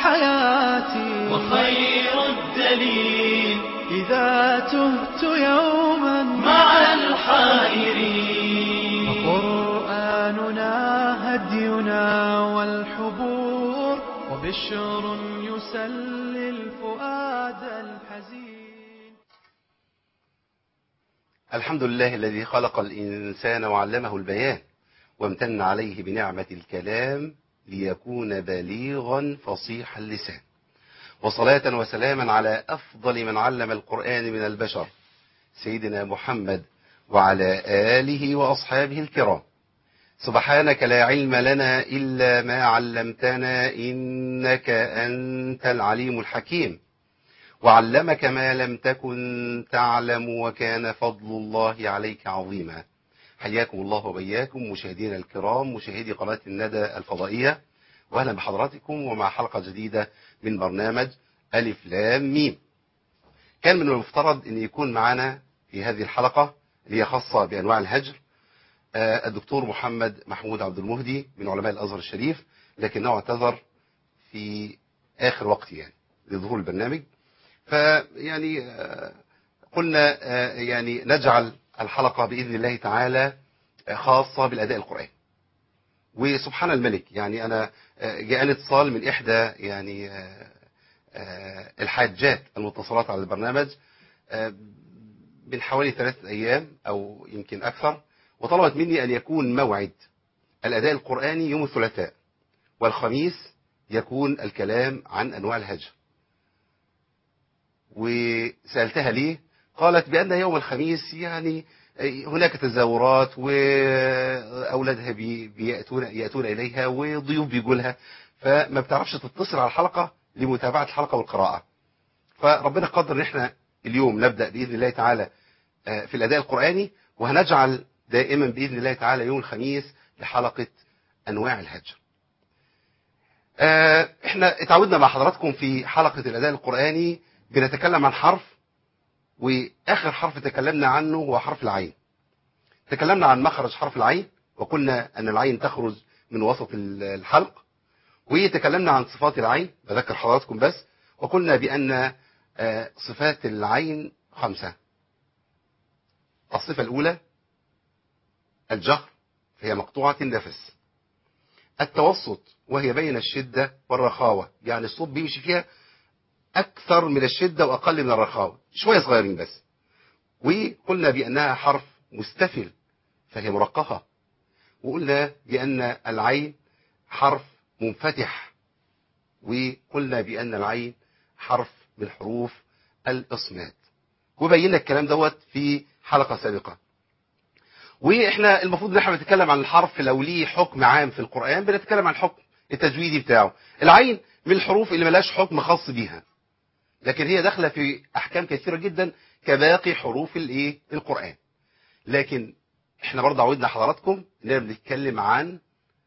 حياتي وخير الدليل إذا تهت يوما مع الحائرين فقرآننا هدينا والحبور وبشر يسلي الفؤاد الحزين الحمد لله الذي خلق الإنسان وعلمه البيان وامتن عليه بنعمة الكلام ليكون بليغا فصيح اللسان وصلاة وسلاما على أفضل من علم القرآن من البشر سيدنا محمد وعلى آله وأصحابه الكرام سبحانك لا علم لنا إلا ما علمتنا إنك أنت العليم الحكيم وعلمك ما لم تكن تعلم وكان فضل الله عليك عظيما حياكم الله وبياكم مشاهدينا الكرام مشاهدي قناة الندى الفضائية وأهلا بحضراتكم ومع حلقة جديدة من برنامج ألف لام ميم كان من المفترض أن يكون معنا في هذه الحلقة اللي هي خاصة بأنواع الهجر آه، الدكتور محمد محمود عبد المهدي من علماء الأزهر الشريف لكنه اعتذر في آخر وقت يعني لظهور البرنامج فيعني آه، قلنا آه، يعني نجعل الحلقة بإذن الله تعالى آه، خاصة بالأداء القرآني وسبحان الملك يعني أنا آه، جاءني اتصال من إحدى يعني آه، آه، الحاجات المتصلات على البرنامج آه، من حوالي ثلاثة أيام أو يمكن أكثر وطلبت مني أن يكون موعد الأداء القرآني يوم الثلاثاء والخميس يكون الكلام عن أنواع الهجر وسألتها ليه قالت بأن يوم الخميس يعني هناك تزاورات وأولادها بي- بيأتون يأتون إليها وضيوف بيجوا لها فما بتعرفش تتصل على الحلقة لمتابعة الحلقة والقراءة فربنا قدر ان احنا اليوم نبدأ بإذن الله تعالى آه، في الأداء القرآني وهنجعل دائما بإذن الله تعالى يوم الخميس لحلقة أنواع الهجر آه، احنا اتعودنا مع حضراتكم في حلقة الأداء القرآني بنتكلم عن حرف وآخر حرف تكلمنا عنه هو حرف العين تكلمنا عن مخرج حرف العين وقلنا أن العين تخرج من وسط ال- الحلق وتكلمنا عن صفات العين بذكر حضراتكم بس وقلنا بأن آه، صفات العين خمسة الصفة الأولى الجهر فهي مقطوعة النفس التوسط وهي بين الشدة والرخاوة يعني الصوت بيمشي فيها أكثر من الشدة وأقل من الرخاوة شوية صغيرين بس وقلنا بأنها حرف مستفل فهي مرققة وقلنا بأن العين حرف منفتح وقلنا بأن العين حرف من حروف الإصمات وبينا الكلام دوت في حلقة سابقة واحنا المفروض ان احنا بنتكلم عن الحرف لو ليه حكم عام في القرآن بنتكلم عن الحكم التجويدي بتاعه العين من الحروف اللي ملاش حكم خاص بيها لكن هي داخله في احكام كثيره جدا كباقي حروف الايه القرآن لكن احنا برضه عودنا حضراتكم اننا بنتكلم عن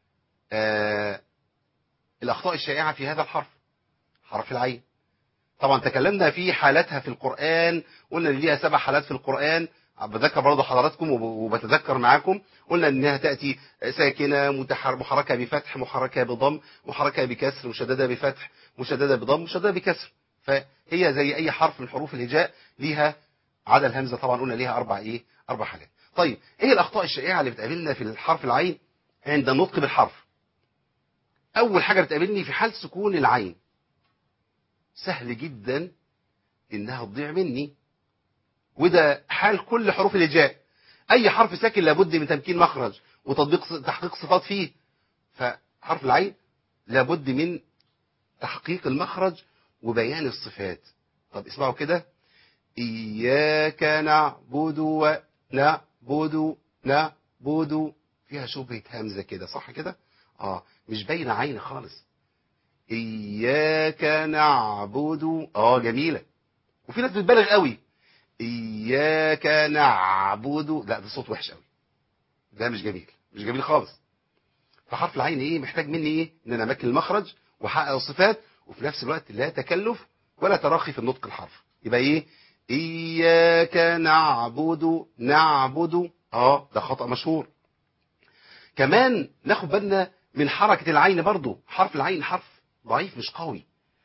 آه الاخطاء الشائعه في هذا الحرف حرف العين طبعا تكلمنا في حالاتها في القرآن قلنا ان ليها سبع حالات في القرآن بذكر برضه حضراتكم وب- وبتذكر معاكم قلنا انها تأتي ساكنة متحر محركة بفتح محركة بضم محركة بكسر مشددة بفتح مشددة بضم مشددة بكسر فهي زي اي حرف من حروف الهجاء ليها عدا الهمزة طبعا قلنا ليها اربع ايه اربع حالات طيب ايه الاخطاء الشائعة اللي بتقابلنا في الحرف العين عند النطق بالحرف اول حاجة بتقابلني في حال سكون العين سهل جدا انها تضيع مني وده حال كل حروف الهجاء اي حرف ساكن لابد من تمكين مخرج وتطبيق تحقيق صفات فيه فحرف العين لابد من تحقيق المخرج وبيان الصفات طب اسمعوا كده إياك نعبد ونعبد نعبد فيها شبهة همزة كده صح كده اه مش باينة عين خالص إياك نعبد اه جميلة وفي ناس بتبالغ قوي إياك نعبد لا ده صوت وحش قوي ده مش جميل مش جميل خالص فحرف العين ايه محتاج مني ايه ان انا امكن المخرج واحقق الصفات وفي نفس الوقت لا تكلف ولا تراخي في النطق الحرف يبقى ايه اياك نعبد نعبد اه ده خطأ مشهور كمان ناخد بالنا من حركة العين برضو حرف العين حرف ضعيف مش قوي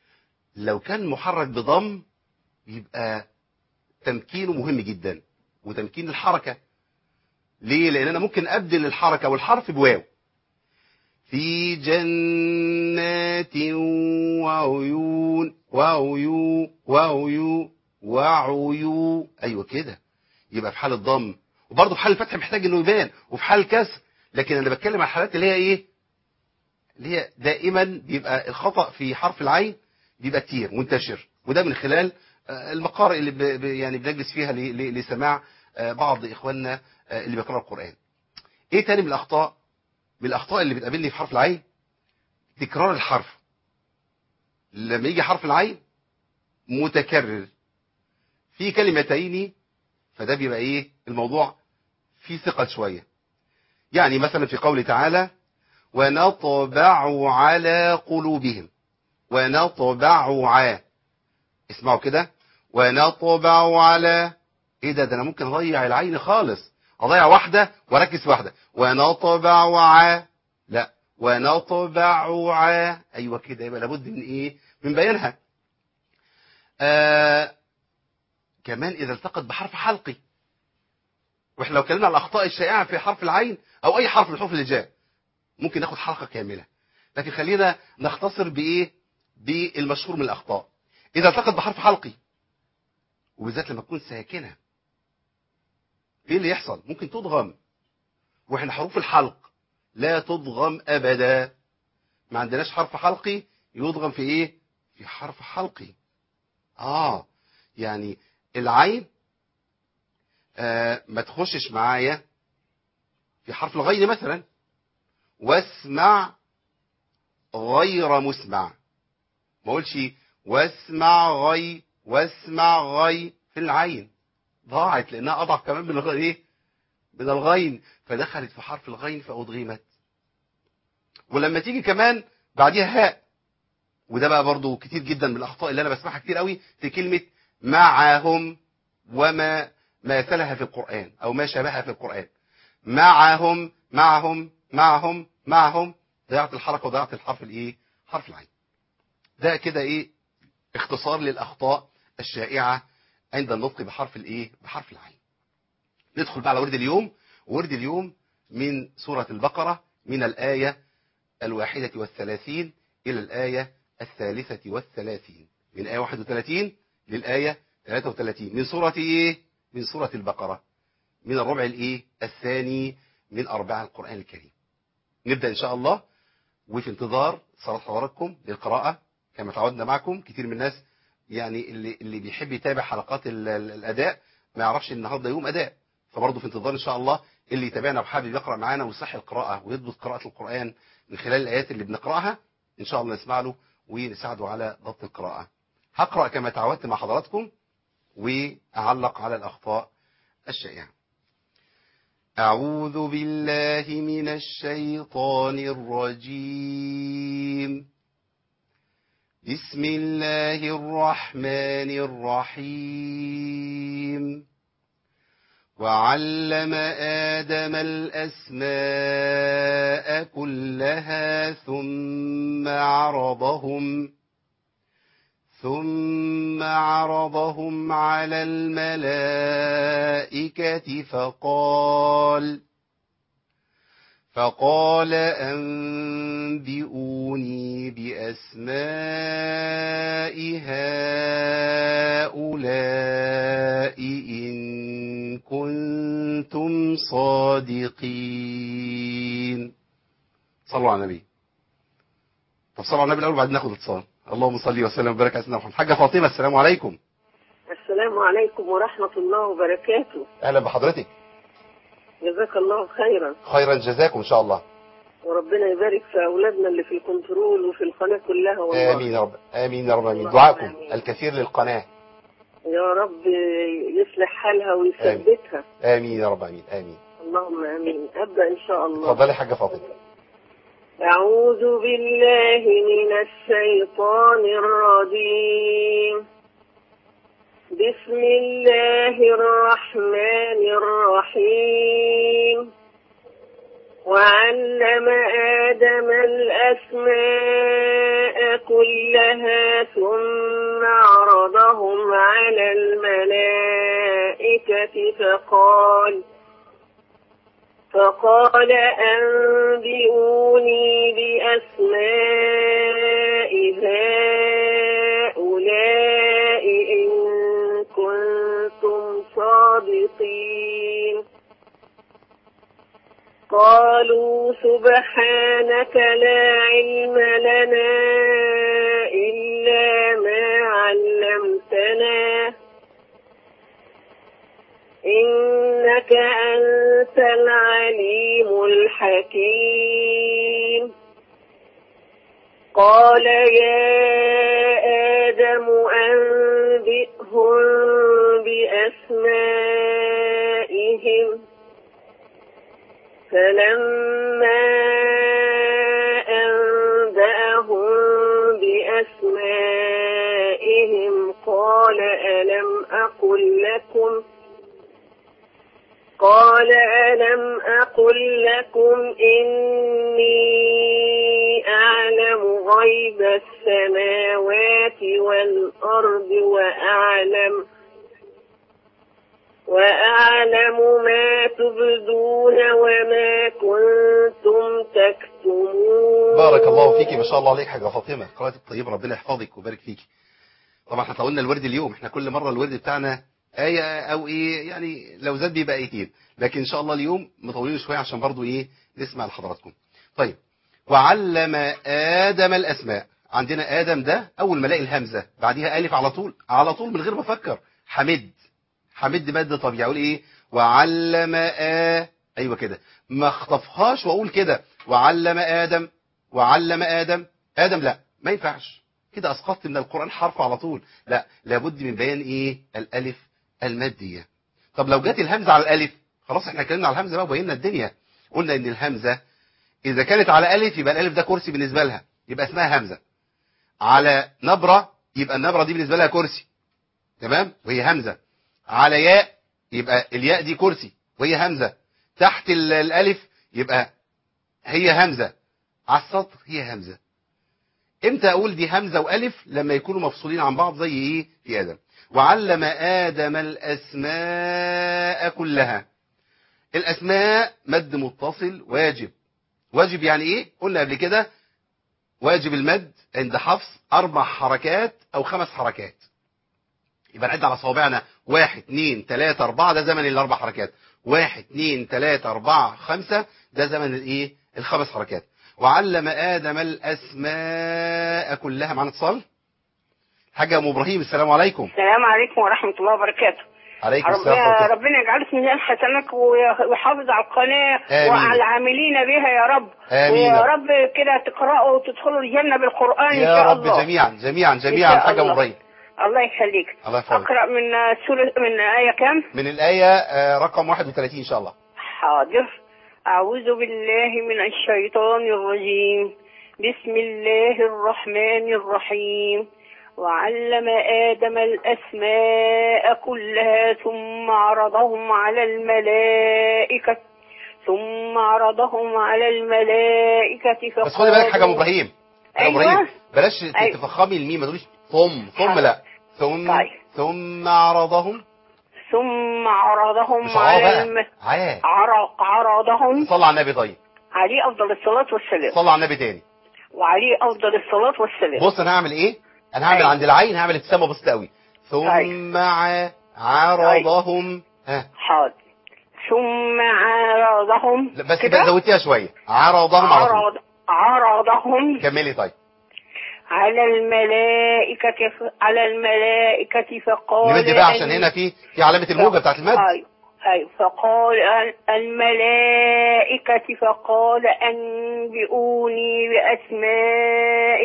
لو كان محرك بضم يبقى تمكينه مهم جدا وتمكين الحركة ليه لان انا ممكن ابدل الحركة والحرف بواو في جنات وعيون وعيون وعيون وعيون ايوه كده يبقى في حال الضم وبرضه في حال الفتح محتاج انه يبان وفي حال الكسر لكن انا بتكلم على الحالات اللي هي ايه اللي هي دائما بيبقى الخطأ في حرف العين بيبقى كتير منتشر وده من خلال آه، المقارئ اللي ب... ب- يعني بنجلس فيها ل... ل... لسماع آه، بعض اخواننا آه، اللي بيقرأوا القرآن ايه تاني من الاخطاء من الاخطاء اللي بتقابلني في حرف العين تكرار الحرف لما يجي حرف العين متكرر في كلمتين فده بيبقى ايه الموضوع فيه ثقل شوية يعني مثلا في قوله تعالى ونطبع على قلوبهم ونطبع ع اسمعوا كده ونطبع على ايه ده ده انا ممكن اضيع العين خالص اضيع واحدة واركز في واحدة ونطبع ع لا ونطبع ع ايوه كده يبقى لابد من ايه من بيانها آه كمان اذا التقط بحرف حلقي واحنا لو اتكلمنا على الاخطاء الشائعه في حرف العين او اي حرف من الحروف اللي جاء ممكن ناخد حلقه كامله لكن خلينا نختصر بايه بالمشهور من الاخطاء اذا التقط بحرف حلقي وبالذات لما تكون ساكنه ايه اللي يحصل ممكن تضغم واحنا حروف الحلق لا تضغم ابدا ما عندناش حرف حلقي يضغم في ايه في حرف حلقي اه يعني العين آه ما تخشش معايا في حرف الغين مثلا واسمع غير مسمع ما اقولش واسمع غي واسمع غي في العين ضاعت لانها اضعف كمان من الغ- ايه من الغين فدخلت في حرف الغين فادغمت ولما تيجي كمان بعديها هاء وده بقى برضو كتير جدا من الاخطاء اللي انا بسمعها كتير قوي في كلمه معهم وما ماثلها في القرآن أو ما شابهها في القرآن معهم معهم معهم معهم ضيعت الحركة وضيعت الحرف الإيه حرف العين ده كده إيه اختصار للأخطاء الشائعة عند النطق بحرف الإيه بحرف العين ندخل بقى على ورد اليوم ورد اليوم من سورة البقرة من الآية الواحدة والثلاثين إلى الآية الثالثة والثلاثين من آية 31 للآية 33 من سورة إيه؟ من سورة البقرة من الربع الإيه؟ الثاني من أرباع القرآن الكريم نبدأ إن شاء الله وفي انتظار صلاة حضراتكم للقراءة كما تعودنا معكم كتير من الناس يعني اللي اللي بيحب يتابع حلقات ال- ال- الأداء ما يعرفش إن النهارده يوم أداء فبرضه في انتظار إن شاء الله اللي يتابعنا وحابب يقرأ معانا ويصح القراءة ويضبط قراءة القرآن من خلال الآيات اللي بنقرأها إن شاء الله نسمع له ونساعده على ضبط القراءة هقرأ كما تعودت مع حضراتكم وأعلق على الأخطاء الشائعة أعوذ بالله من الشيطان الرجيم بسم الله الرحمن الرحيم وعلم آدم الأسماء كلها ثم عرضهم ثم عرضهم على الملائكة فقال فقال أنبئوني بأسماء هؤلاء إن كنتم صادقين صلوا على النبي طب صلوا على النبي الأول بعد ناخد اتصال اللهم صل وسلم وبارك على سيدنا محمد حاجة فاطمة السلام عليكم السلام عليكم ورحمة الله وبركاته أهلا بحضرتك جزاك الله خيرا خيرا جزاكم إن شاء الله وربنا يبارك في أولادنا اللي في الكنترول وفي القناة كلها والله آمين يا رب آمين يا رب آمين اللهم دعاءكم آمين. الكثير للقناة يا رب يصلح حالها ويثبتها آمين يا رب آمين آمين اللهم آمين أبدأ إن شاء الله اتفضلي يا حاجة فاطمة أعوذ بالله من الشيطان الرجيم بسم الله الرحمن الرحيم وعلم آدم الأسماء كلها ثم عرضهم على الملائكة فقال فقال أنبئوني بأسماء هؤلاء إن كنتم صادقين قالوا سبحانك لا علم لنا إلا ما علمتنا إنك أنت العليم الحكيم قال يا آدم أنبئهم بأسمائهم فلما أنبأهم بأسمائهم قال ألم أقل لكم قال ألم أقل لكم إني أعلم غيب السماوات والأرض وأعلم وأعلم ما تبدون وما كنتم تكتمون بارك الله فيك ما شاء الله عليك حاجة فاطمة قراءتك طيبة ربنا يحفظك ويبارك فيك طبعا احنا طولنا الورد اليوم احنا كل مرة الورد بتاعنا آية أو إيه يعني لو زاد بيبقى آيتين لكن إن شاء الله اليوم مطولين شوية عشان برضو إيه نسمع لحضراتكم طيب وعلم آدم الأسماء عندنا آدم ده أول ما الاقي الهمزة بعديها ألف على طول على طول من غير ما أفكر حمد حمد مد طبيعي أقول إيه وعلم آ أيوة كده ما اخطفهاش وأقول كده وعلم آدم وعلم آدم آدم لا ما ينفعش كده أسقطت من القرآن حرف على طول لا لابد من بيان إيه الألف المادية طب لو جت الهمزة على الألف خلاص احنا اتكلمنا على الهمزة بقى وبينا الدنيا قلنا ان الهمزة اذا كانت على ألف يبقى الألف ده كرسي بالنسبة لها يبقى اسمها همزة على نبرة يبقى النبرة دي بالنسبة لها كرسي تمام وهي همزة على ياء يبقى الياء دي كرسي وهي همزة تحت ال- الألف يبقى هي همزة على السطر هي همزة امتى اقول دي همزة والف لما يكونوا مفصولين عن بعض زي ايه في ادم وعلم ادم الاسماء كلها الاسماء مد متصل واجب واجب يعني ايه قلنا قبل كده واجب المد عند حفص اربع حركات او خمس حركات يبقى نعد على صوابعنا واحد اتنين تلاتة اربعة ده زمن الاربع حركات واحد اتنين تلاتة اربعة خمسة ده زمن الايه الخمس حركات وعلم ادم الاسماء كلها معنا اتصال حاجة ام ابراهيم السلام عليكم السلام عليكم ورحمة الله وبركاته عليكم السلام ربنا, ورحمة الله ربنا يجعله في ميزان حسناتك ويحافظ على القناة آمين. وعلى العاملين بها يا رب آمين. ويا رب كده تقرأوا وتدخلوا الجنة بالقرآن إن يا شاء رب الله جميعا جميعا جميعا إن شاء حاجة ام الله. ابراهيم الله يخليك الله يحفظك أقرأ من سورة من آية كام؟ من الآية آه، رقم 31 إن شاء الله حاضر أعوذ بالله من الشيطان الرجيم بسم الله الرحمن الرحيم وعلم آدم الأسماء كلها ثم عرضهم على الملائكة ثم عرضهم على الملائكة فقالوا بس خدي بالك حاجة أم إبراهيم حاجة أم أيوة. إبراهيم بلاش أيوة. تفخمي الميم ما تقوليش ثم ثم حاضر. لا ثم طيب. ثم عرضهم ثم عرضهم مش على عا الم... بقى عا عر... عرضهم صلى على النبي طيب عليه أفضل الصلاة والسلام صلى على النبي تاني وعليه أفضل الصلاة والسلام بص أنا هعمل إيه أنا هعمل أيوة. عند العين هعمل ابتسامة بسيطة قوي ثم أيوة. ع... عرضهم ها حاضر ثم عرضهم لا، بس كده بقى زودتيها شوية عرضهم على طول عرض عرضهم كملي طيب على الملائكة ف... على الملائكة فقال نمد بقى عشان أن- هنا في في علامة الموجة بتاعت المد أيوة أيوة فقال ال- الملائكة فقال أنبئوني بأسماء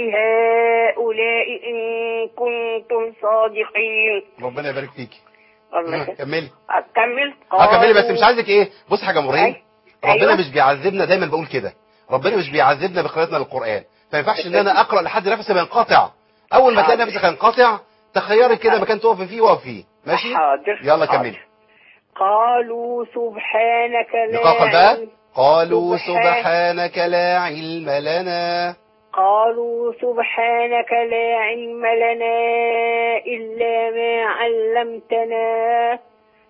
هؤلاء إن كنتم صادقين ربنا يبارك فيك الله يخليك. كملي أكمل اه كملي بس قالوا- مش عايزك ايه بص حاجه مريم أيوة. ربنا أيوة. مش بيعذبنا دايما بقول كده ربنا مش بيعذبنا بقراءتنا للقران ما ينفعش ان انا اقرا لحد نفسي بينقطع اول ما تلاقي حاضر. نفسك هينقطع تخيري كده مكان تقف فيه وقف فيه ماشي حاضر يلا حاضر. كملي قالوا سبحانك لا نقاقل بقى علم- قالوا سبحان- سبحانك لا علم لنا قالوا سبحانك لا علم لنا إلا ما علمتنا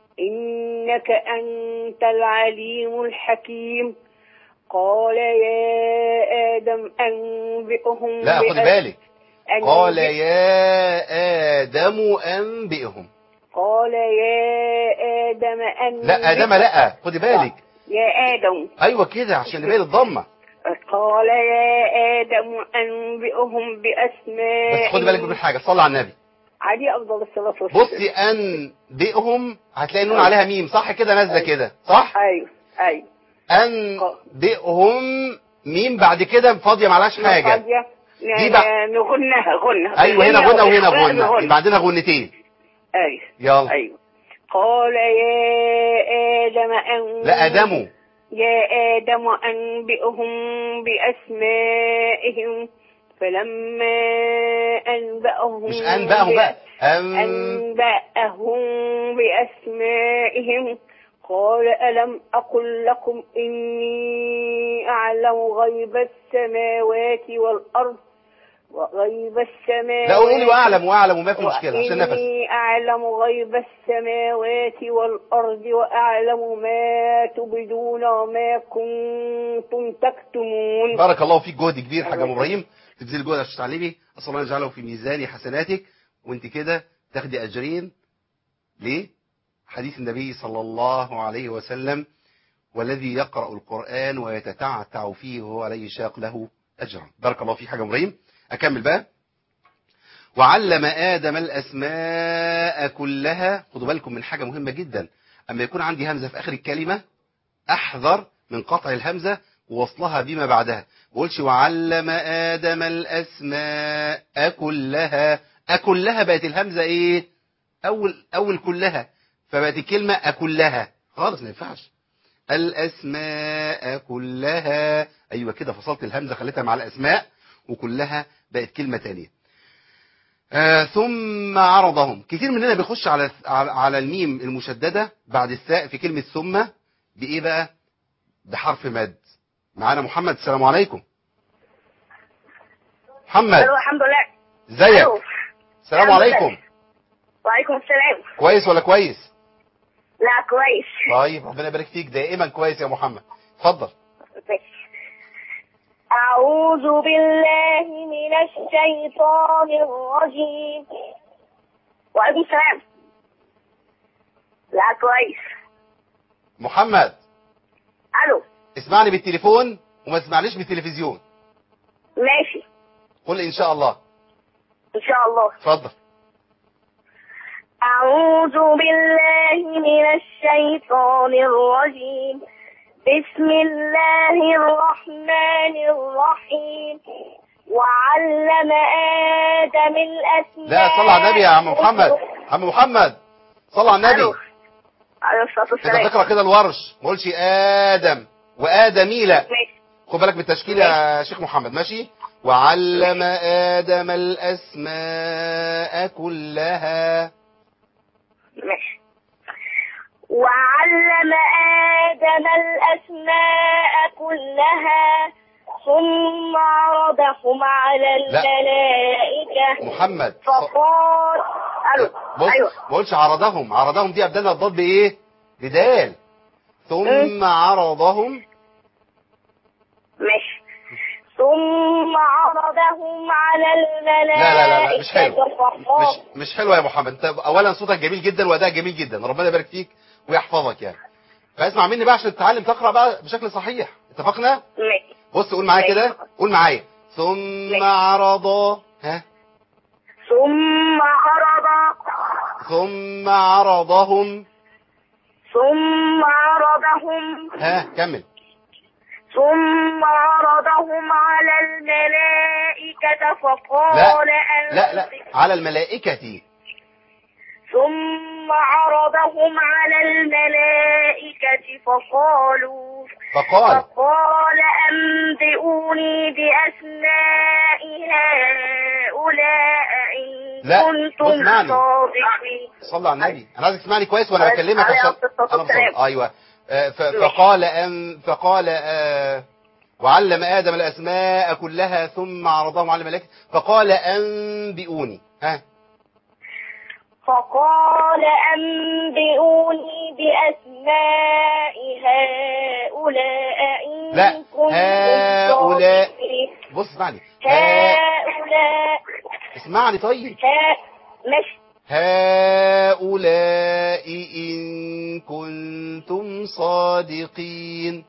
إنك أنت العليم الحكيم قال يا آدم أنبئهم لا خد بأس- بالك أنبئ- قال يا آدم أنبئهم قال يا آدم أنبئهم لا آدم لا خد بالك يا آدم أيوة كده عشان نبين الضمة قال يا آدم أنبئهم بأسمائهم بس خد بالك من حاجة صلى على النبي علي أفضل الصلاة والسلام بصي أنبئهم هتلاقي النون عليها ميم صح كده نازلة كده صح أيوه أيوه أنبئهم ميم بعد كده فاضية معلهاش حاجة فاضية. دي بقى- نغنها غنة أيوة هنا غنى وهنا وإخفاء غنى نغنى. يبقى عندنا غنتين أيوه يلا أيوه قال يا آدم أن لا آدموا يا آدم أنبئهم بأسمائهم فلما أنبأهم مش أنبأهم بقى أن أنبأهم بأسمائهم قال ألم أقل لكم إني أعلم غيب السماوات والأرض وغيب السماوات لا قولي وأعلم وأعلم وما في مشكلة عشان نفس وإني أعلم غيب السماوات والأرض وأعلم ما تبدون وما كنتم تكتمون بارك الله فيك جهد كبير حاجة أم ابراهيم تبذل جهد عشان تعلمي اسال الله يجعله في ميزان حسناتك وانت كده تاخدي اجرين ليه حديث النبي صلى الله عليه وسلم والذي يقرأ القرآن ويتتعتع فيه وهو عليه شاق له أجرا بارك الله فيك حاجة أم ابراهيم أكمل بقى وعلم آدم الأسماء كلها خدوا بالكم من حاجة مهمة جدا أما يكون عندي همزة في آخر الكلمة أحذر من قطع الهمزة ووصلها بما بعدها بقولش وعلم آدم الأسماء كلها أكلها بقت الهمزة إيه أول أول كلها فبقت الكلمة أكلها خالص ما ينفعش الأسماء كلها أيوة كده فصلت الهمزة خليتها مع الأسماء وكلها بقت كلمة تانية آه ثم عرضهم كتير مننا بيخش على على على الميم المشددة بعد الثاء في كلمة ثم بإيه بقى بحرف مد معانا محمد السلام عليكم محمد ألو الحمد لله ازيك ألو. السلام الحمد لله. عليكم وعليكم السلام كويس ولا كويس لا كويس طيب ربنا يبارك فيك دائما كويس يا محمد اتفضل أعوذ بالله من الشيطان الرجيم وعليكم السلام لا كويس محمد ألو اسمعني بالتليفون وما تسمعنيش بالتلفزيون ماشي قل ان شاء الله إن شاء الله اتفضل أعوذ بالله من الشيطان الرجيم بسم الله الرحمن الرحيم وعلم آدم الأسماء لا صل على النبي يا عم محمد عم محمد صل على ألو. النبي عليه الصلاة انت والسلام تقرا كده الورش ما قولش ادم وادمي لا ماشي خد بالك من التشكيل يا شيخ محمد ماشي وعلم ادم الاسماء كلها ماشي وعلم آدم الأسماء كلها ثم عرضهم على لا. الملائكة محمد فقال ألو بص أيوه ما قولش عرضهم عرضهم دي ابدلنا الضاد بايه بدال ثم عرضهم ماشي ثم عرضهم على الملائكة لا لا لا, لا مش حلو فقال مش مش حلوه يا محمد انت اولا صوتك جميل جدا وادائك جميل جدا ربنا يبارك فيك ويحفظك يعني فاسمع مني بقى عشان تتعلم تقرا بقى بشكل صحيح اتفقنا ماشي بص قول معايا ماشي. كده قول معايا ثم ماشي. عرض ها ثم عرض ثم عرضهم ثم عرضهم ها كمل ثم عرضهم على الملائكة فقال لا لا لا أنفقوا. على الملائكة ثم عرضهم على الملائكة فقالوا فقال فقال أنبئوني بأسماء هؤلاء إن لا، بص كنتم معني. صادقين صلى على النبي انا عايزك تسمعني كويس وانا عليه- بكلمك عليه عشان الصلاة انا والسلام. بصلي ايوه آه، ف- فقال أم فقال آه، وعلم آدم الأسماء كلها ثم عرضهم على الملائكة فقال أنبئوني ها فقال أنبئوني بأسماء هؤلاء إن لا، كنتم هؤلاء. صادقين. بص اسمعني ها هؤلاء اسمعني طيب ها مش هؤلاء إن كنتم صادقين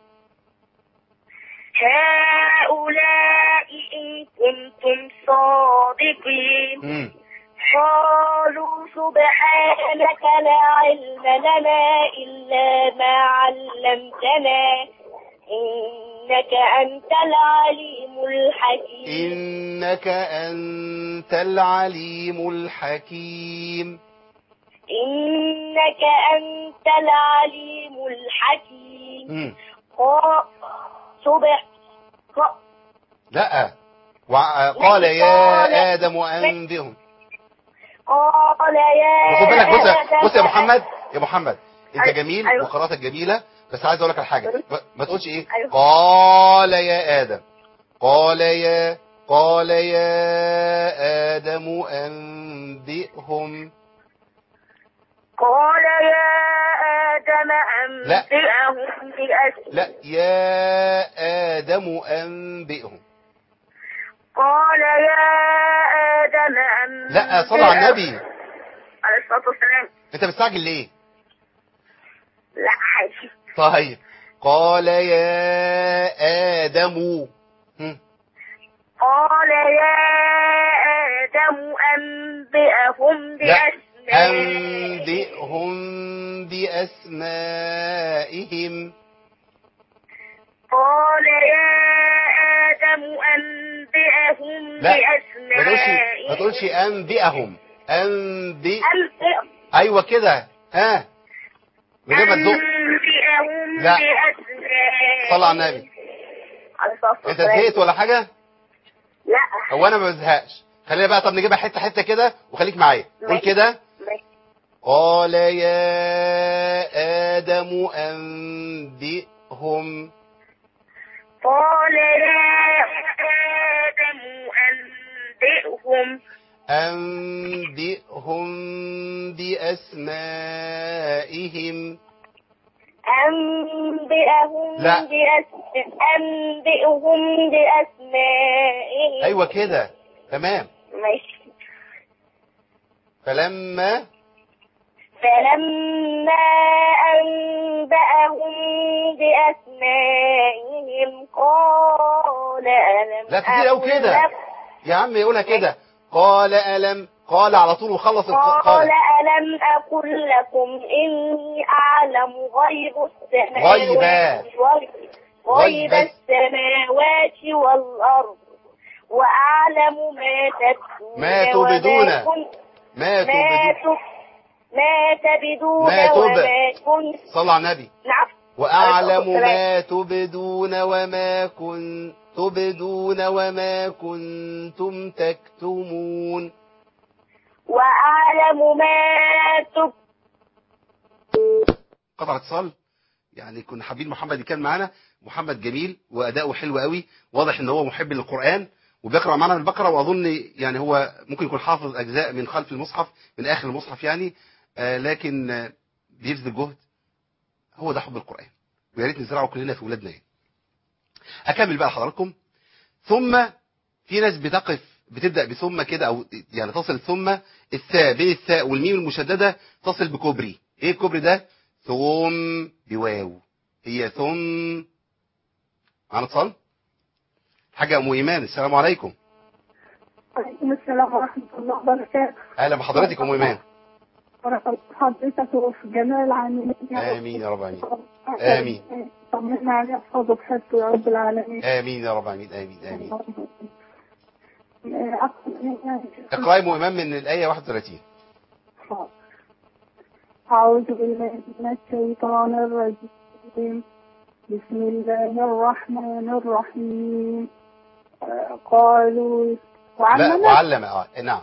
هؤلاء إن كنتم صادقين مم. قالوا سبحانك لا علم لنا إلا ما علمتنا إنك أنت العليم الحكيم إنك أنت العليم الحكيم إنك أنت العليم الحكيم مم. قا- سبح قا- لا وع- قال يا آدم أنبئهم قال يا خد بالك بص يا- آدم بص يا محمد يا محمد انت أيوة. جميل أيوة. وقراءتك جميلة بس عايز اقول لك على حاجة ما- ما تقولش ايه أيوة. قال يا آدم قال يا قال يا آدم أنبئهم قال يا آدم لا. أنبئهم بأسمائهم لا يا آدم أنبئهم قال يا آدم أنبئهم لا صل على النبي عليه الصلاة والسلام انت مستعجل ليه لا حاجة طيب قال يا آدم هم. قال يا آدم أنبئهم لا بأسمائهم أنبئهم بأسمائهم قال يا آدم أنبئهم لا ما تقولش بأسمائهم ما تقولش أنبئهم أنبئ أنبئ- أيوة كده ها من غير ما تزق أنبئهم لا. بأسمائهم صل على النبي عليه الصلاة انت والسلام. زهقت ولا حاجة لا هو انا ما بزهقش خلينا بقى طب نجيبها حتة حتة كده وخليك معايا قول ماشي. كده ماشي. قال يا آدم أنبئهم قال يا آدم أنبئهم أنبئهم بأسمائهم أنبئهم لا. بأس... أنبئهم بأسمائهم أيوة كده تمام ماشي فلما فلما أنبأهم بأسمائهم قال ألم لا كتير أوي أقل كده. لكم- يا عم يقولها كده قال ألم قال على طول وخلص الق- قال قال ألم أقل لكم إني أعلم غيب السماوات غيبا. غيب, غيب غيب. السماوات والأرض وأعلم ما تبدون ما تبدون. وما كنت ما ما تبدو تب ما تبدون ما تب. وما كنت صلى على النبي نعم وأعلم ما تبدون وما كنت تبدون وما كنتم تكتمون وأعلم ما تب قطع اتصال يعني كنا حابين محمد كان معانا محمد جميل وأداؤه حلو قوي واضح ان هو محب للقرآن وبيقرأ معانا من البقرة وأظن يعني هو ممكن يكون حافظ أجزاء من خلف المصحف من آخر المصحف يعني آه لكن آه بيبذل جهد هو ده حب القرآن ويا ريت نزرعه كلنا في ولادنا يعني. أكمل بقى حضراتكم ثم في ناس بتقف بتبدأ بثم كده أو يعني تصل ثم الثاء بين الثاء والميم المشددة تصل بكوبري إيه الكوبري ده ثم بواو هي ثم معانا اتصال حاجة أم إيمان السلام عليكم وعليكم السلام ورحمة الله وبركاته أهلا بحضرتك أم إيمان بارك الله في حضرتك وفي جميع العاملين يا رب. آمين يا رب العالمين آمين. طمنا عليه احفظه بحفظه يا رب العالمين آمين يا رب العالمين آمين آمين آه، أقرأ- اقرأي أم إيمان من الآية 31 أعوذ بالله من الشيطان الرجيم بسم الله الرحمن الرحيم آه، قالوا لا وعلم وعلم آه نعم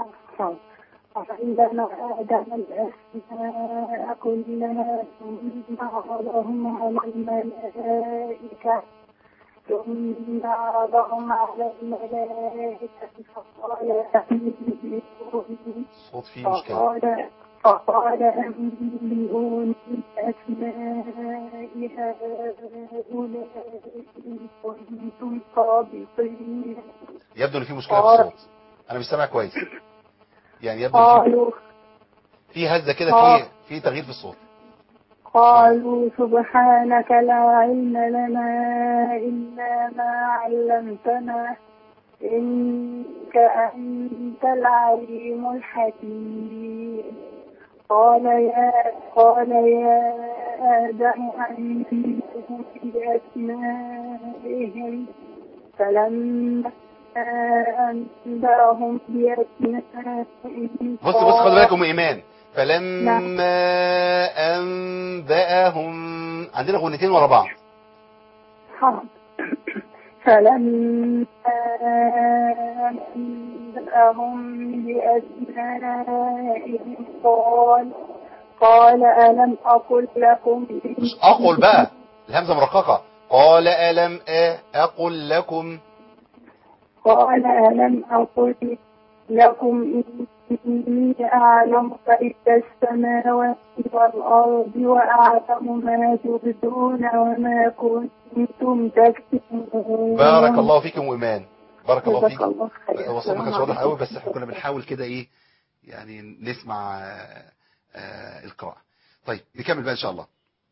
وعندنا آدم الأسماء كلها ثم عرضهم على الملائكة ثم عرضهم على الملائكة فقال أنبئوني الصوت فيه مشكلة فقال فقال أنبئوني بأسماء هؤلاء إن كنتم صادقين يبدو ان في مشكلة في قال- الصوت انا مش سامع كويس يعني يبدو إن في- قالوا في هزة كده قال- في في تغيير في الصوت قالوا سبحانك لا علم لنا إلا ما علمتنا إنك أنت العليم الحكيم قال يا قال يا آدم أنبئهم بأسمائهم فلما أنبأهم بأسمائهم بص بص خد قال- بالك ام ايمان فلما انبأهم عندنا غنيتين ورا بعض حاضر. فلما أنبأهم بأسمائهم قال قال ألم أقل لكم مش اقول بقى الهمزة مرققة قال ألم أ- أقل لكم قال ألم أقل لكم إني أعلم غيب السماوات والأرض وأعلم ما تبدون وما كنتم تكتمون بارك الله فيكم وإيمان بارك الله جزاك فيك الله خير. هو الصوت ما كانش السلام واضح عليكم. قوي بس احنا كنا بنحاول كده ايه يعني نسمع آه، آه، القراءة طيب نكمل بقى ان شاء الله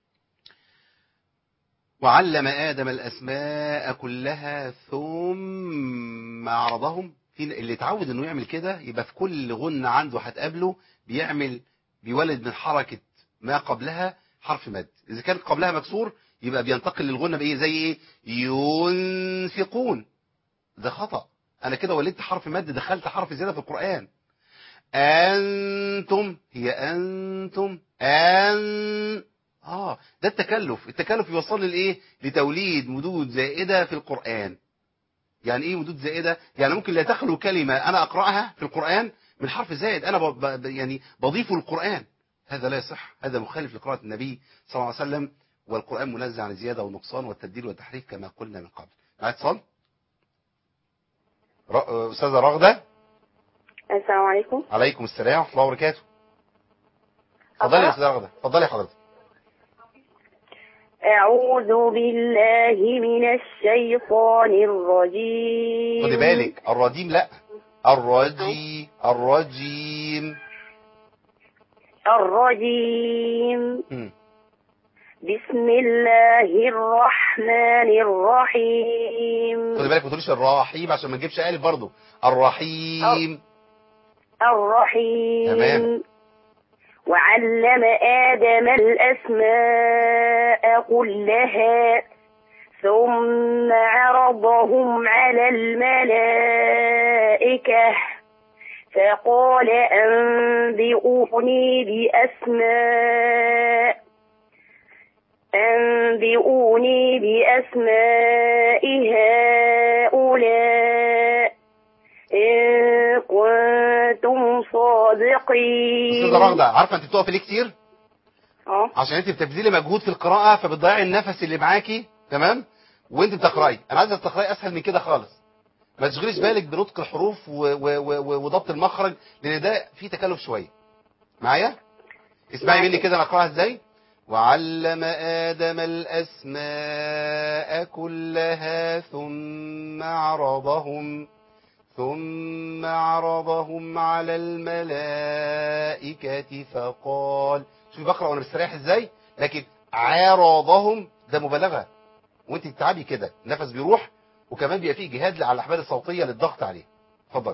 وعلم آدم الأسماء كلها ثم عرضهم في اللي اتعود انه يعمل كده يبقى في كل غنة عنده هتقابله بيعمل بيولد من حركة ما قبلها حرف مد إذا كان قبلها مكسور يبقى بينتقل للغنة بإيه زي إيه ينفقون ده خطأ أنا كده ولدت حرف مد دخلت حرف زيادة في القرآن أنتم هي أنتم أن آه ده التكلف التكلف يوصل لإيه لتوليد مدود زائدة في القرآن يعني إيه مدود زائدة يعني ممكن لا تخلو كلمة أنا أقرأها في القرآن من حرف زائد أنا ب... ب... يعني بضيفه للقرآن هذا لا يصح هذا مخالف لقراءة النبي صلى الله عليه وسلم والقرآن منزه عن الزيادة والنقصان والتبديل والتحريف كما قلنا من قبل معايا اتصال ر- أستاذة رغدة السلام عليكم عليكم السلام ورحمة الله وبركاته اتفضلي يا أستاذة رغدة اتفضلي حضرتك أعوذ بالله من الشيطان الرجيم خدي بالك الرجيم لا الرجي الرجيم الرجيم مم. بسم الله الرحمن الرحيم خدي بالك ما تقوليش الرحيم عشان ما نجيبش ألف برضه الرحيم الرحيم تمام. وعلم آدم الأسماء كلها ثم عرضهم على الملائكة فقال أنبئوني بأسماء أنبئوني بأسماء هؤلاء إن كنتم صادقين أستاذة رغدة عارفة أنت بتقفي ليه كتير اه عشان أنت بتبذلي مجهود في القراءة فبتضيعي النفس اللي معاكي تمام وأنت بتقرأي أنا عايزك تقرأي أسهل من كده خالص ما تشغليش بالك بنطق الحروف و- و- و- وضبط المخرج لأن ده فيه تكلف شوية معايا اسمعي مني كده أنا أقرأها إزاي وعلم آدم الأسماء كلها ثم عرضهم ثم عرضهم على الملائكة فقال شوفي بقرأ وأنا مستريح إزاي لكن عرضهم ده مبالغة وانت تتعبي كده النفس بيروح وكمان بيبقى فيه جهاد على الأحبال الصوتية للضغط عليه اتفضل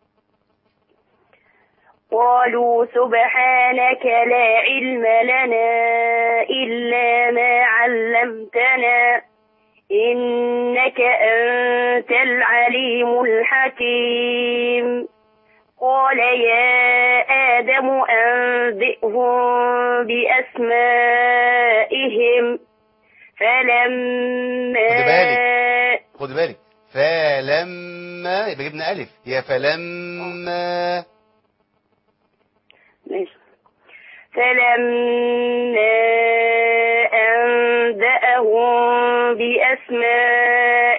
قالوا سبحانك لا علم لنا إلا ما علمتنا إنك أنت العليم الحكيم قال يا آدم أنبئهم بأسمائهم فلما خدي بالك. خد بالك فلما يبقى جبنا ألف يا فلما ماشي. فلما أنبأهم بأسمائهم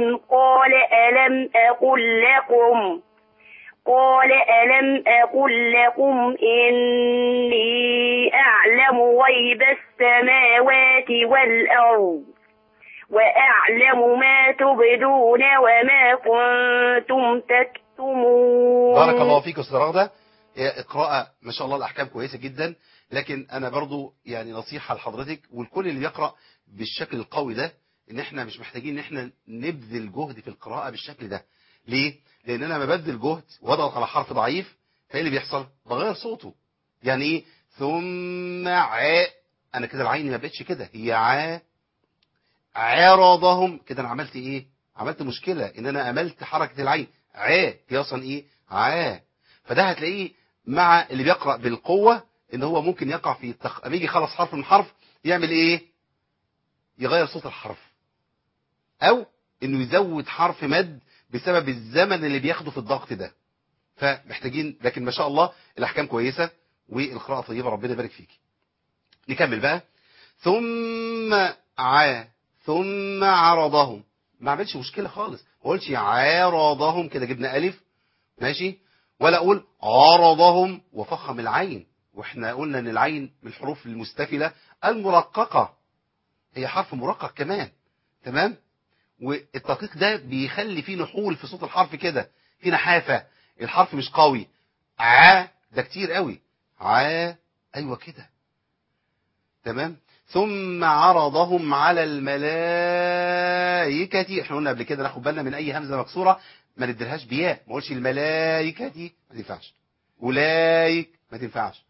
قال ألم أقل لكم قال ألم أقل لكم إني أعلم غيب السماوات والأرض وأعلم ما تبدون وما كنتم تكتمون بارك الله فيك استاذ رغده هي اقراء ما شاء الله الاحكام كويسه جدا لكن انا برضو يعني نصيحه لحضرتك والكل اللي بيقرا بالشكل القوي ده ان احنا مش محتاجين ان احنا نبذل جهد في القراءه بالشكل ده ليه لان انا لما ببذل جهد واضغط على حرف ضعيف فايه اللي بيحصل بغير صوته يعني ايه ثم ع انا كده العين ما بقتش كده هي ع عرضهم كده انا عملت ايه عملت مشكله ان انا املت حركه العين ع هي اصلا ايه ع فده هتلاقيه مع اللي بيقرا بالقوه ان هو ممكن يقع في التخ... اما يجي يخلص حرف من حرف يعمل ايه يغير صوت الحرف او انه يزود حرف مد بسبب الزمن اللي بياخده في الضغط ده فمحتاجين لكن ما شاء الله الاحكام كويسه والقراءه طيبه ربنا يبارك فيك نكمل بقى ثم ع ثم عرضهم ما عملش مشكله خالص ما قلتش عرضهم كده جبنا الف ماشي ولا اقول عرضهم وفخم العين واحنا قلنا ان العين من الحروف المستفله المرققه هي حرف مرقق كمان تمام والتدقيق ده بيخلي فيه نحول في صوت الحرف كده في نحافه الحرف مش قوي ع ده كتير قوي ع ايوه كده تمام ثم عرضهم على الملائكة احنا قلنا قبل كده ناخد بالنا من اي همزة مكسورة ما نديلهاش بياء ما اقولش الملائكة دي ما تنفعش اولئك ما تنفعش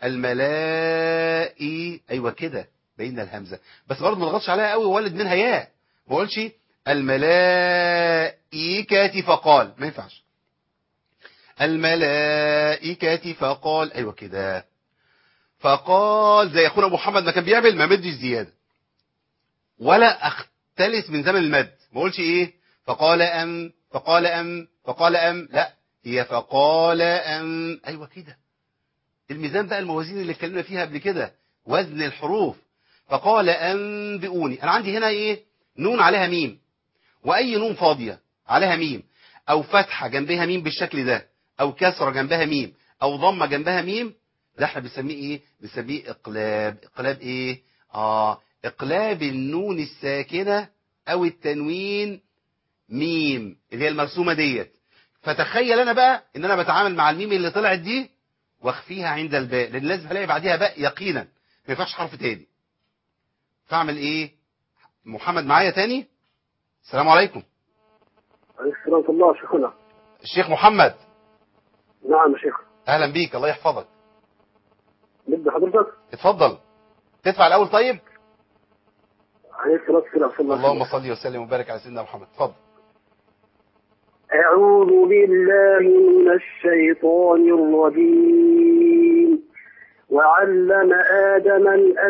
الملائي ايوه كده بين الهمزة بس برضه ما نضغطش عليها قوي وولد منها ياء ما اقولش الملائكة فقال ما ينفعش الملائكة فقال ايوه كده فقال زي اخونا محمد ما كان بيعمل ما مدش زياده ولا اختلس من زمن المد ما اقولش ايه فقال ام فقال ام فقال ام لا هي فقال ام ايوه كده الميزان بقى الموازين اللي اتكلمنا فيها قبل كده وزن الحروف فقال انبئوني انا عندي هنا ايه نون عليها ميم واي نون فاضيه عليها ميم او فتحه جنبها ميم بالشكل ده او كسره جنبها ميم او ضمه جنبها ميم ده احنا بنسميه ايه بنسميه اقلاب اقلاب ايه اه اقلاب النون الساكنه او التنوين ميم اللي هي المرسومه ديت فتخيل انا بقى ان انا بتعامل مع الميم اللي طلعت دي واخفيها عند الباء لان لازم الاقي بعديها باء يقينا ما ينفعش حرف تاني فاعمل ايه محمد معايا تاني السلام عليكم عليك السلام ورحمة الله شيخنا الشيخ محمد نعم يا شيخ اهلا بيك الله يحفظك نبدأ حضرتك اتفضل تدفع الاول طيب عليه الصلاة والسلام صلى الله عليه اللهم وسلم صل وسلم وبارك على سيدنا محمد اتفضل أعوذ بالله من الشيطان الرجيم وعلم آدم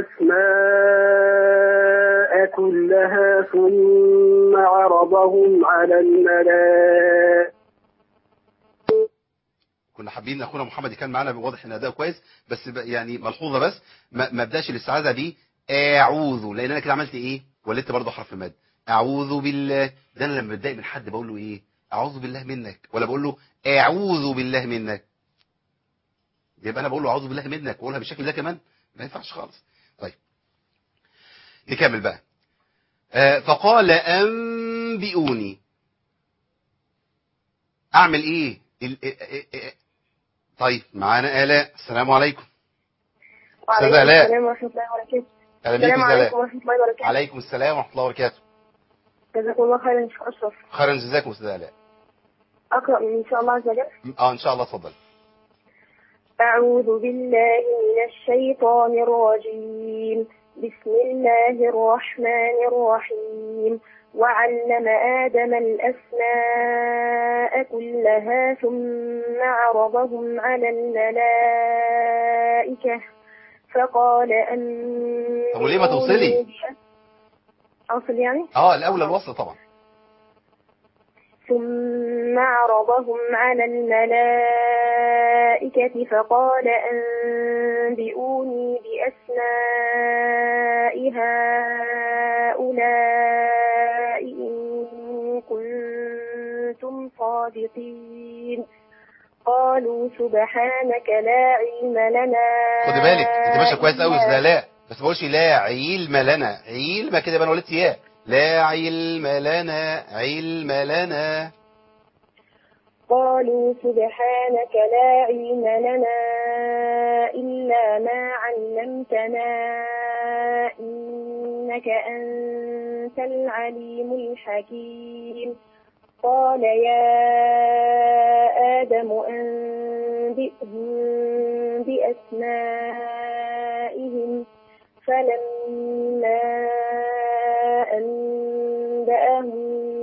الأسماء كلها ثم عرضهم على الملائكة كنا حابين ان اخونا محمد كان معانا واضح ان اداؤه كويس بس ب- يعني ملحوظه بس ما ما ابداش الاستعاذه بيه اعوذ لان انا كده عملت ايه ولدت برضه حرف مد اعوذ بالله ده انا لما بتضايق من حد بقول له ايه اعوذ بالله منك ولا بقول له اعوذ بالله منك يبقى انا بقول له اعوذ بالله منك واقولها بالشكل ده كمان ما ينفعش خالص طيب نكمل بقى آه، فقال انبئوني اعمل ايه ال- إيه- إيه- إيه- طيب معانا آلاء السلام عليكم وعليكم أستاذة آلاء. السلام ورحمة الله وبركاته اهلا بيك السلام أستاذة عليكم آلاء ورحمة الله وبركاته عليكم السلام ورحمه الله وبركاته جزاكم الله خيرا يا شيخ أشرف خيرا جزاكم استاذ آلاء أقرأ إن شاء الله عز وجل اه ان شاء الله اتفضل أعوذ بالله من الشيطان الرجيم بسم الله الرحمن الرحيم وعلم آدم الأسماء كلها ثم عرضهم على الملائكة فقال أن طب وليه ما توصلي؟ أوصل يعني اه الاولى الوصل طبعا ثم عرضهم على الملائكة فقال أنبئوني بأسماء هؤلاء إن الصادقين قالوا سبحانك لا علم لنا خدي بالك انت ماشيه كويس قوي إلا لا لا بس ما بقولش لا علم لنا علم كده يبقى انا قلت يا لا علم لنا علم لنا قالوا سبحانك لا علم لنا إلا ما علمتنا إنك أنت العليم الحكيم قال يا آدم أنبئهم بأسمائهم فلما أنبأهم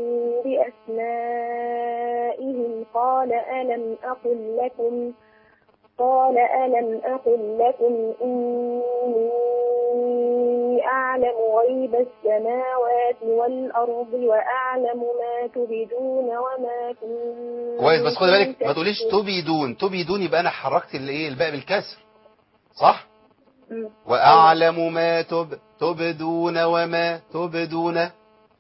بأسمائهم قال ألم أقل لكم قال ألم أقل لكم إني أعلم غيب السماوات والأرض وأعلم ما تبدون وما كنتم كويس بس خدي بالك ما تقوليش تكتمون. تبيدون تبيدون يبقى انا حركت الايه الباء بالكسر صح م. واعلم ما تب تبدون وما تبدون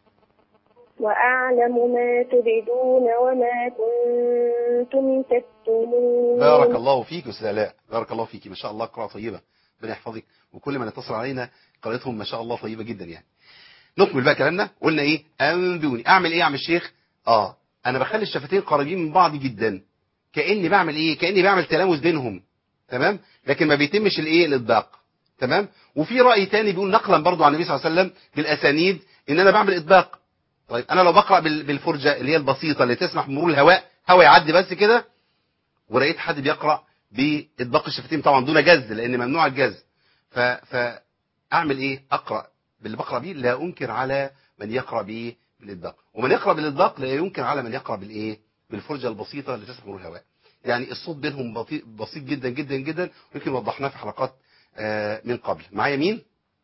وأعلم ما تبدون وما كنتم تكتمون بارك الله فيك يا استاذ الاء بارك الله فيك ما شاء الله قراءه طيبه ربنا يحفظك وكل من اتصل علينا قراءتهم ما شاء الله طيبه جدا يعني نكمل بقى كلامنا قلنا ايه انبئوني اعمل ايه يا عم الشيخ اه انا بخلي الشفتين قريبين من بعض جدا كاني بعمل ايه كاني بعمل تلامس بينهم تمام لكن ما بيتمش الايه الاطباق تمام وفي راي تاني بيقول نقلا برضو عن النبي صلى الله عليه وسلم بالاسانيد ان انا بعمل اطباق طيب انا لو بقرا بال- بالفرجه اللي هي البسيطه اللي تسمح بمرور الهواء هواء يعدي بس كده ولقيت حد بيقرا باطباق الشفتين طبعا دون جز لان ممنوع الجز ف فاعمل ايه اقرا باللي بقرا بيه لا انكر على من يقرا به بالاطباق ومن يقرا بالاطباق لا ينكر على من يقرا بالايه بالفرجه البسيطه اللي تسمح مرور الهواء يعني الصوت بينهم بطيء بسيط جدا جدا جدا ويمكن وضحناه في حلقات آه، من قبل معايا مين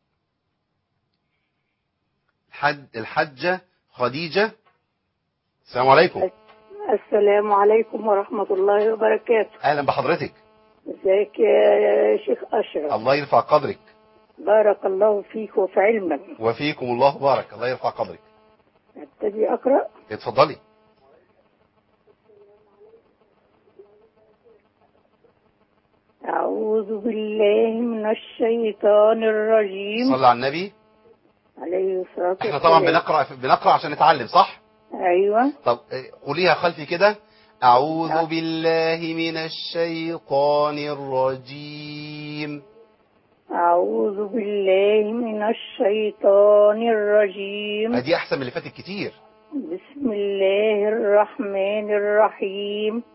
الحج الحجه خديجه السلام عليكم السلام عليكم ورحمة الله وبركاته اهلا بحضرتك ازيك يا شيخ أشرف الله يرفع قدرك بارك الله فيك وفي علمك وفيكم الله بارك الله يرفع قدرك ابتدي أقرأ اتفضلي أعوذ بالله من الشيطان الرجيم صلى على النبي عليه الصلاة احنا طبعا والسلام. بنقرا بنقرا عشان نتعلم صح أيوة طب اه، قوليها خلفي كده اعوذ بالله من الشيطان الرجيم أعوذ بالله من الشيطان الرجيم دي احسن من اللي فاتت كتير بسم الله الرحمن الرحيم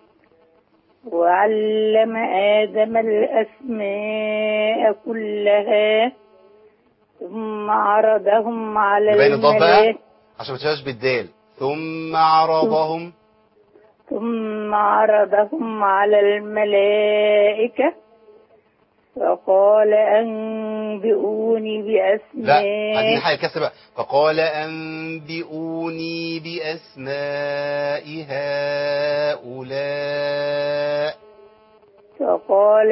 وعلم آدم الأسماء كلها ثم عرضهم على يبين الضاد بقى الملائكة عشان ما تبقاش بالدال ثم عرضهم ثم عرضهم على الملائكة فقال أنبئوني لا عايزين بأسماء حاجه كسر بقى فقال انبئوني باسماء هؤلاء فقال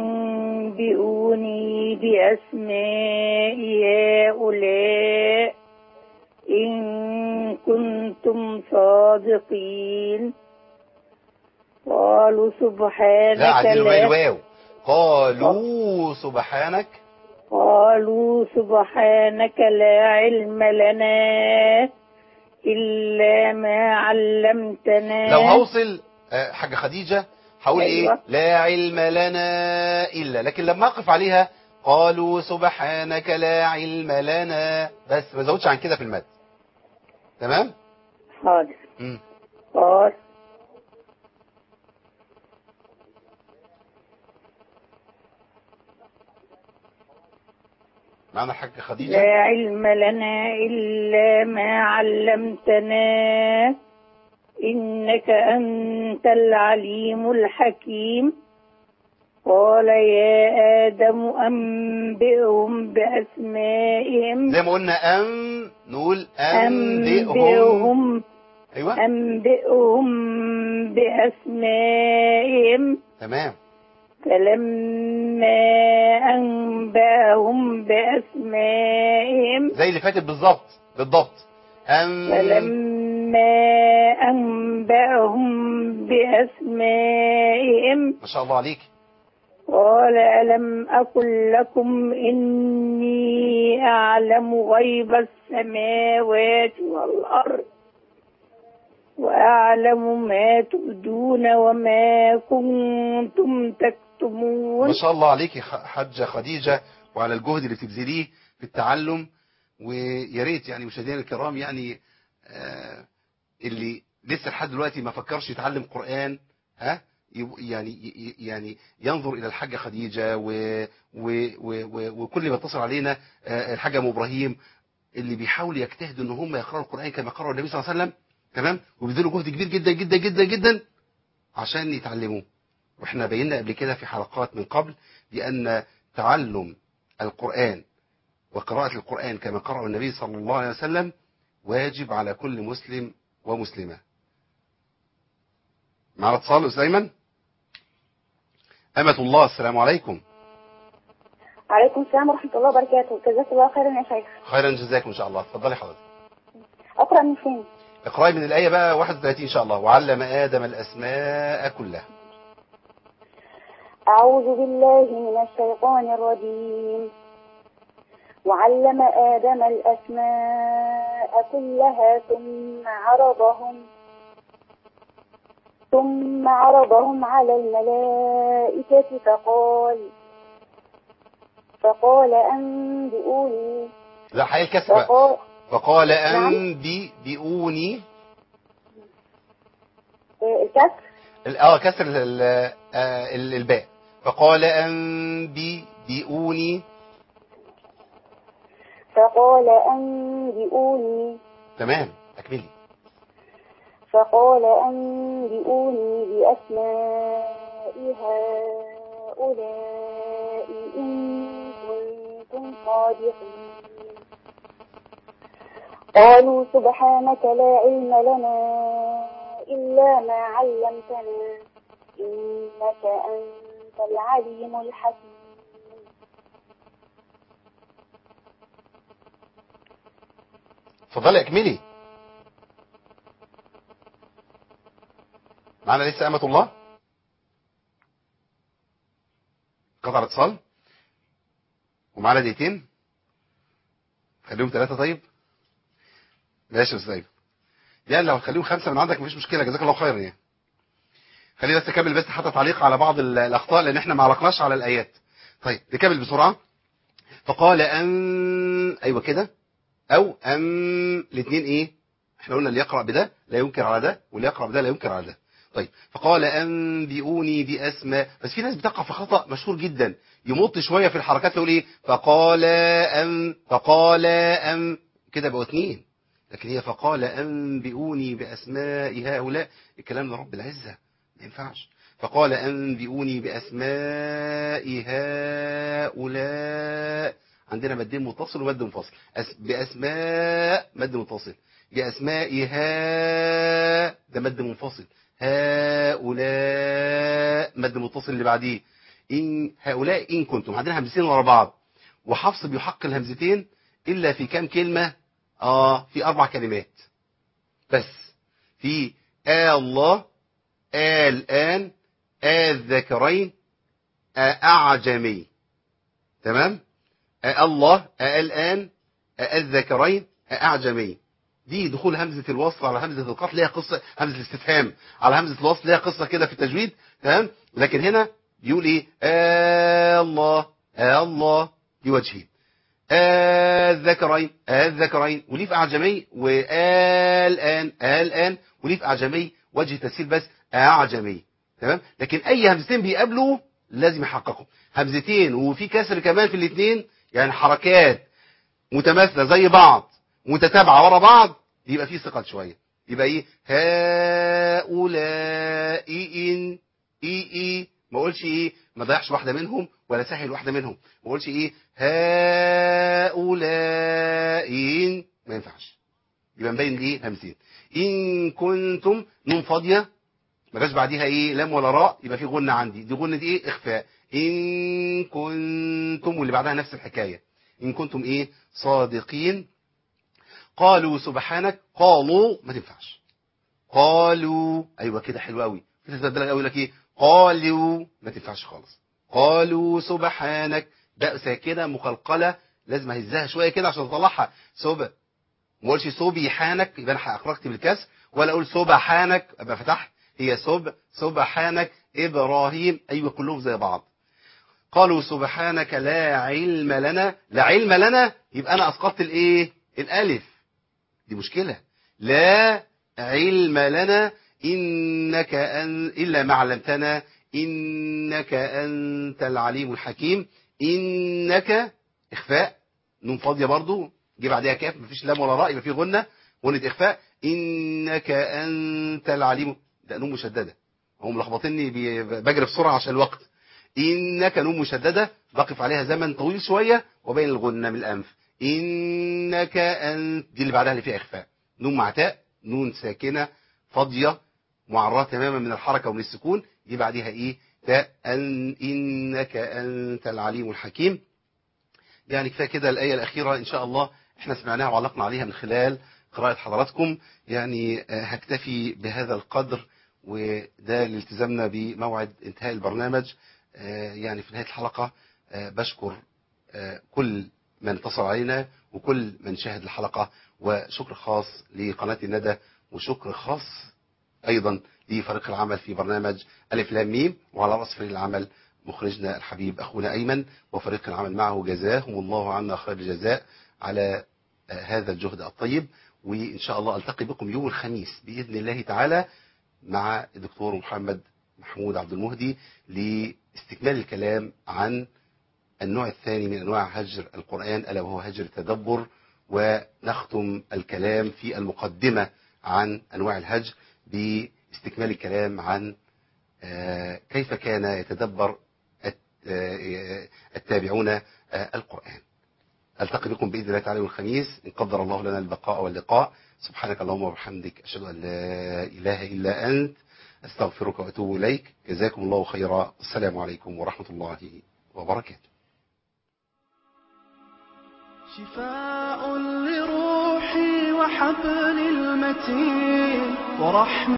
أنبئوني بأسماء هؤلاء إن كنتم صادقين قالوا سبحانك لا عايزين لا الواو قالوا سبحانك قالوا سبحانك لا علم لنا إلا ما علمتنا لو هوصل آه، حاجة خديجة هقول أيوة. ايه لا علم لنا الا لكن لما اقف عليها قالوا سبحانك لا علم لنا بس ما زودش عن كده في المد تمام حاضر مم. قال معنا الحاجة لا خديجة علم لنا إلا ما علمتنا إنك أنت العليم الحكيم قال يا آدم أنبئهم بأسمائهم زي ما قلنا ام نقول انبئهم أنبئهم ايوه أنبئهم بأسمائهم تمام فلما أنبأهم بأسمائهم زي اللي فاتت بالظبط بالضبط ام فلما فلما أنبأهم بأسمائهم ما شاء الله عليك قال ألم أقل لكم إني أعلم غيب السماوات والأرض وأعلم ما تبدون وما كنتم تكتمون ما شاء الله عليك يا خ- حاجة خديجة وعلى الجهد اللي بتبذليه في التعلم ويا ريت يعني مشاهدينا الكرام يعني آه اللي لسه لحد دلوقتي ما فكرش يتعلم قرآن ها يب- يعني ي- ي- يعني ينظر الى الحاجه خديجه و و و و وكل اللي بيتصل علينا آه، الحاجه ام ابراهيم اللي بيحاولوا يجتهدوا ان هم يقراوا القران كما قرأ النبي صلى الله عليه وسلم تمام وبيبذلوا جهد كبير جدا جدا جدا جدا عشان يتعلموه واحنا بينا قبل كده في حلقات من قبل بان تعلم القران وقراءه القران كما قرأ النبي صلى الله عليه وسلم واجب على كل مسلم ومسلمه معنا اتصال استاذ ايمن أمة الله السلام عليكم عليكم السلام ورحمة الله وبركاته جزاك الله خيرا يا شيخ خيرا جزاكم إن شاء الله اتفضلي حضرتك أقرأ من فين اقرأي من الآية بقى 31 إن شاء الله وعلم آدم الأسماء كلها أعوذ بالله من الشيطان الرجيم وعلم آدم الأسماء كلها ثم عرضهم ثم عرضهم على الملائكة فقال فقال أنبئوني لا حي الكسر بقى. فقال فقال نعم. أنبي بيئوني آه، الكسر ال- اه كسر ال- ال- آه، ال- الباء فقال أنبي بيئوني فقال أنبئوني تمام أكملي فقال أنبئوني بأسماء هؤلاء إن كنتم صادقين قالوا سبحانك لا علم لنا إلا ما علمتنا إنك أنت العليم الحكيم اتفضلي اكملي معنا لسه أمة الله قطع الاتصال ومعنا دقيقتين خليهم ثلاثة طيب ماشي يا استاذ أيمن. يعني لو هتخليهم خمسة من عندك مفيش مشكلة جزاك الله خيرا يعني خلينا بس نكمل بس حتى تعليق على بعض ال- الأخطاء لأن احنا ما علقناش على الآيات طيب نكمل بسرعة فقال أن أيوة كده او ام الاثنين ايه احنا قلنا اللي يقرا بده لا ينكر على ده واللي يقرا بده لا ينكر على ده طيب فقال انبئوني باسماء بس في ناس بتقع في خطا مشهور جدا يمط شويه في الحركات يقول ايه فقال ام فقال ام كده بقوا اثنين لكن هي فقال انبئوني باسماء هؤلاء الكلام لرب العزه ما ينفعش فقال انبئوني باسماء هؤلاء عندنا مدين متصل ومد منفصل أس... بأسماء مد متصل بأسمائها ده مد منفصل هؤلاء مد متصل اللي بعديه إن هؤلاء إن كنتم عندنا همزتين ورا بعض وحفص بيحق الهمزتين إلا في كام كلمة آه في أربع كلمات بس في آه الله آه الآن آه الذكرين آه أعجمي تمام آه الله آه الآن آه الذكرين آه أعجمي دي دخول همزة الوصل على همزة القطع ليها قصة همزة الاستفهام على همزة الوصل ليها قصة كده في التجويد تمام لكن هنا بيقول ايه آه الله آه الله دي وجهين آه الذكرين آه الذكرين وليف أعجمي وآه الآن آه الآن وليف أعجمي وجه تسهيل بس أعجمي تمام لكن أي همزتين بيقابلوا لازم يحققوا همزتين وفي كسر كمان في الاثنين يعني حركات متماثله زي بعض متتابعه ورا بعض يبقى في ثقل شويه يبقى ايه هؤلاء ان اي اي ما اقولش ايه ما ضيعش واحده منهم ولا سهل واحده منهم ما اقولش ايه هؤلاء ان ما ينفعش يبقى مبين ايه همزتين ان كنتم نون فاضيه ما جاش بعديها ايه لام ولا راء يبقى في غنه عندي دي غنه ايه اخفاء ان كنتم واللي بعدها نفس الحكايه ان كنتم ايه صادقين قالوا سبحانك قالوا ما تنفعش قالوا ايوه كده حلو قوي في ناس بدل قوي لك ايه قالوا ما تنفعش خالص قالوا سبحانك ده ساكنه مقلقله لازم اهزها شويه كده عشان اطلعها سب ما اقولش سبحانك يبقى انا اخرجت بالكسر ولا اقول سبحانك ابقى فتحت هي سب سبحانك ابراهيم ايوه كلهم زي بعض قالوا سبحانك لا علم لنا لا علم لنا يبقى انا اسقطت الايه الالف دي مشكله لا علم لنا انك أن الا ما علمتنا انك انت العليم الحكيم انك اخفاء نون فاضيه برضو جه بعدها كاف مفيش لام ولا راء يبقى في غنه غنه اخفاء انك انت العليم ده نون مشدده هم ملخبطيني بي- بجري بسرعه عشان الوقت انك نون مشدده بقف عليها زمن طويل شويه وبين الغنه من الانف انك انت دي اللي بعدها اللي فيها اخفاء نون مع تاء نون ساكنه فاضيه معرضه تماما من الحركه ومن السكون دي بعدها ايه تاء أن انك انت العليم الحكيم يعني كفايه كده الايه الاخيره ان شاء الله احنا سمعناها وعلقنا عليها من خلال قراءه حضراتكم يعني آه، هكتفي بهذا القدر وده لالتزامنا بموعد انتهاء البرنامج آه، يعني في نهايه الحلقه آه، بشكر آه، كل من اتصل علينا وكل من شاهد الحلقه وشكر خاص لقناه الندى وشكر خاص ايضا لفريق العمل في برنامج الف لام ميم وعلى راس فريق العمل مخرجنا الحبيب اخونا ايمن وفريق العمل معه جزاهم الله عنا خير الجزاء على آه، هذا الجهد الطيب وان شاء الله التقي بكم يوم الخميس باذن الله تعالى مع الدكتور محمد محمود عبد المهدي لاستكمال الكلام عن النوع الثاني من انواع هجر القران الا وهو هجر التدبر ونختم الكلام في المقدمه عن انواع الهجر باستكمال الكلام عن آه، كيف كان يتدبر الت- آه، التابعون آه، القرآن ألتقي بكم بإذن الله تعالى يوم الخميس إن قدر الله لنا البقاء واللقاء سبحانك اللهم وبحمدك أشهد أن لا إله إلا أنت أستغفرك وأتوب إليك جزاكم الله خيرا السلام عليكم ورحمة الله وبركاته شفاء لروحي وحبل المتين ورحمة